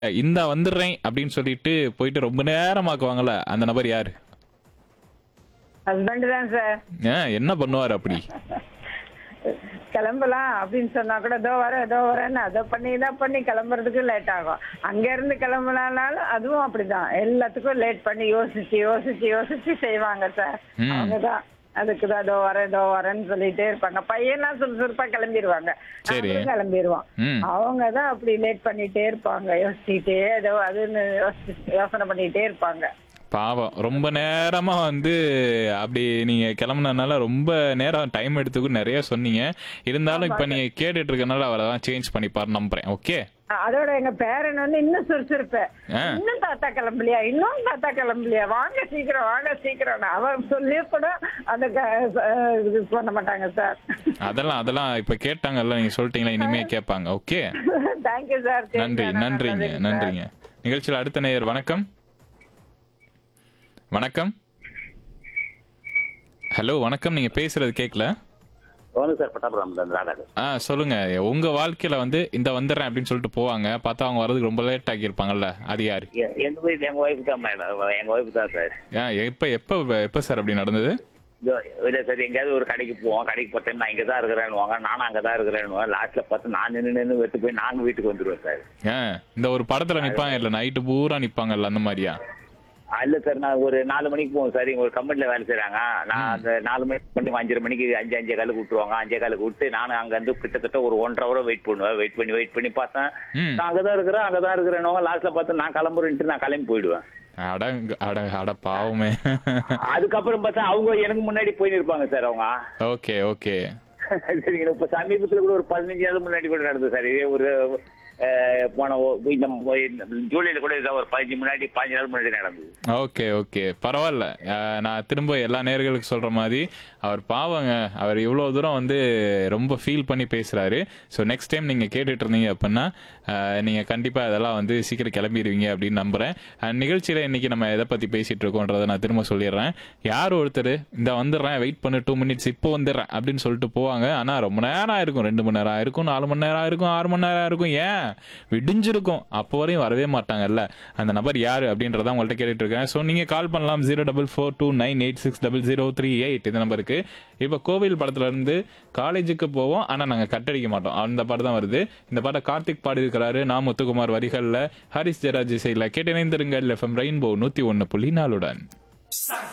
இந்த வந்துடுறேன் அப்படின்னு சொல்லிட்டு போயிட்டு ரொம்ப நேரமாக்குவாங்கல்ல அந்த நபர் யாரு ஹஸ்பண்ட் தான் சார் ஏன் என்ன பண்ணுவார் அப்படி கிளம்பலாம் அப்படின்னு சொன்னா கூட இதோ வரேன் இதோ வரேன்னு அதை பண்ணி இதை பண்ணி கிளம்புறதுக்கு லேட் ஆகும் அங்க இருந்து கிளம்புனாலும் அதுவும் அப்படிதான் எல்லாத்துக்கும் லேட் பண்ணி யோசிச்சு யோசிச்சு யோசிச்சு செய்வாங்க சார் ம். அவங்கதான் அதுக்கு தான் இதோ வரேன் இதோ வரேன்னு சொல்லிட்டே இருப்பாங்க பையனா சுறுசுறுப்பா கிளம்பிடுவாங்க சரி. நாங்களும் கிளம்பிடுவோம் ம் அவங்க தான் அப்படி லேட் பண்ணிட்டே இருப்பாங்க யோசிச்சுட்டே ஏதோ அதுன்னு யோசிச்சு யோசனை பண்ணிட்டே இருப்பாங்க பாவம் ரொம்ப நேரமா வந்து அப்படி நீங்க கிளம்புனதுனால ரொம்ப நேரம் டைம் எடுத்துக்கும் நிறைய சொன்னீங்க இருந்தாலும் இப்ப நீங்க கேட்டுட்டு இருக்கனால அவரை தான் சேஞ்ச் பண்ணிப்பாரு நம்புறேன் ஓகே அதோட எங்க பேரன் வந்து இன்னும் சுறுசுறுப்பு ஆ. இன்னும் தாத்தா கிளம்பலையா இன்னும் தாத்தா கிளம்பலையா வாங்க சீக்கிரம் வாங்க சீக்கிரம் அவர் சொல்லி கூட அந்த க- அஹ் இது பண்ண மாட்டாங்க சார் அதெல்லாம் அதெல்லாம் இப்ப கேட்டாங்கல்ல நீங்க சொல்லிட்டீங்களா இனிமே கேட்பாங்க ஓகே தேங்க்யூ சார் நன்றி நன்றிங்க நன்றிங்க நிகழ்ச்சியில் அடுத்த நேயர் வணக்கம் வணக்கம் ஹலோ வணக்கம் நீங்க பேசுறது கேட்கல வணக்கம் சார் பட்டாபுரம் ராதாடு ஆ சொல்லுங்க உங்க வாழ்க்கையில வந்து இந்த வந்துடுறேன் அப்படின்னு சொல்லிட்டு போவாங்க பார்த்தா அவங்க வர்றதுக்கு ரொம்ப லேட் ஆகியிருப்பாங்கல்ல அது யாரு எ- எங்க வீட்டு எங்க ஒய்ஃபு தான் மேடம் எங்க ஒய்ஃபு தான் சார் ஏன் எப்ப எப்ப எப்ப சார் அப்படி நடந்தது இதோ, இல்ல சார் எங்கேயாவது ஒரு கடைக்கு போவோம் கடைக்கு பார்த்தேன் நான் இங்கே தான் இருக்கிறேன்னுவாங்க நானும் அங்கே தான் இருக்கிறேன்னு லாஸ்ட்ல பார்த்து நான் நின்று நின்று வெட்டு போய் நாங்கள் வீட்டுக்கு வந்துடுவேன் சார் ஏன் இந்த ஒரு படத்துல நிப்பாங்க இல்ல நைட்டு பூரா நிப்பாங்கல்ல அந்த மாதிரியா இல்ல சார் நான் ஒரு நாலு மணிக்கு போவோம் சார் இங்க ஒரு கம்பெனில வேலை செய்றாங்க நான் அந்த நாலு மணிக்கு பண்ணி அஞ்சரை மணிக்கு அஞ்சு அஞ்சே காலுக்கு விட்டுருவாங்க அஞ்சே காலுக்கு விட்டு நானும் அங்க இருந்து கிட்டத்தட்ட ஒரு ஒன்றரை ஹவரை வெயிட் பண்ணுவேன் வெயிட் பண்ணி வெயிட் பண்ணி பார்த்தேன் ம் நான் அங்கே தான் இருக்கிறேன் அங்கே தான் இருக்கிறேன்னு லாஸ்ட்ல பார்த்து நான் கிளம்புறேன்ட்டு நான் கிளம்பி போயிடுவேன் அட அட அட பாவமே அதுக்கப்புறம் பார்த்தா அவங்க எனக்கு முன்னாடி போய் இருப்பாங்க சார் அவங்க ஓகே ஓகே சரிங்க இப்ப சமீபத்துல கூட ஒரு பதினஞ்சாவது முன்னாடி கூட நடந்தது சார் இதே ஒரு அஹ், போன ஒ- இந்த ம- இந்த ஜூலைல கூட இதான் ஒரு பதினஞ்சு முன்னாடி பதினஞ்சு நாள் முன்னாடி நடந்தது ஓகே ஓகே பரவாயில்ல அஹ், நான் திரும்ப எல்லா நேர்களுக்கு சொல்ற மாதிரி அவர் பாவங்க அவர் இவ்வளோ தூரம் வந்து ரொம்ப ஃபீல் பண்ணி பேசுறாரு ஸோ நெக்ஸ்ட் டைம் நீங்க கேட்டுட்டு இருந்தீங்க அப்படின்னா அஹ், நீங்க கண்டிப்பா அதெல்லாம் வந்து சீக்கிரம் கிளம்பிடுவீங்க அப்படின்னு நம்புறேன் அண்ட் நிகழ்ச்சியில இன்னைக்கு நம்ம எதை பத்தி பேசிட்டு இருக்கோன்றதை நான் திரும்ப சொல்லிடுறேன் யார் ஒருத்தர் இந்த வந்துடுறேன் வெயிட் பண்ணு டூ மினிட்ஸ் இப்போ வந்துடுறேன் அப்படின்னு சொல்லிட்டு போவாங்க ஆனா ரொம்ப நேரம் ஆயிருக்கும் ரெண்டு மணி நேரம் ஆயிருக்கும் நாலு மணி நேரம் ஆயிருக்கும் ஆறு மணி நேரம் ஆயிருக்கும் ஏன் விடிஞ்சிருக்கும் அப்போ வரையும் வரவே மாட்டாங்கல்ல அந்த நபர் யாரு அப்படின்றத உங்கள்ட்ட கேட்டுட்டு இருக்கேன் ஸோ நீங்க கால் பண்ணலாம் zero double four two nine eight six double zero three eight இந்த நம்பருக்கு இப்போ கோவில் படத்துல இருந்து காலேஜுக்கு போவோம் ஆனா நாங்க கட்டடிக்க மாட்டோம் அந்த பாட்டு தான் வருது இந்த பாட்டை கார்த்திக் பாடி இருக்கிறாரு நான் முத்துக்குமார் வரிகள்ல ஹரிஸ் ஜெராஜ் இசையில் கேட்டிணைந்திருங்கள் எஃப்எம் ரெயின்போ நூத்தி ஒன்னு புள்ளி நாலுடன் Saca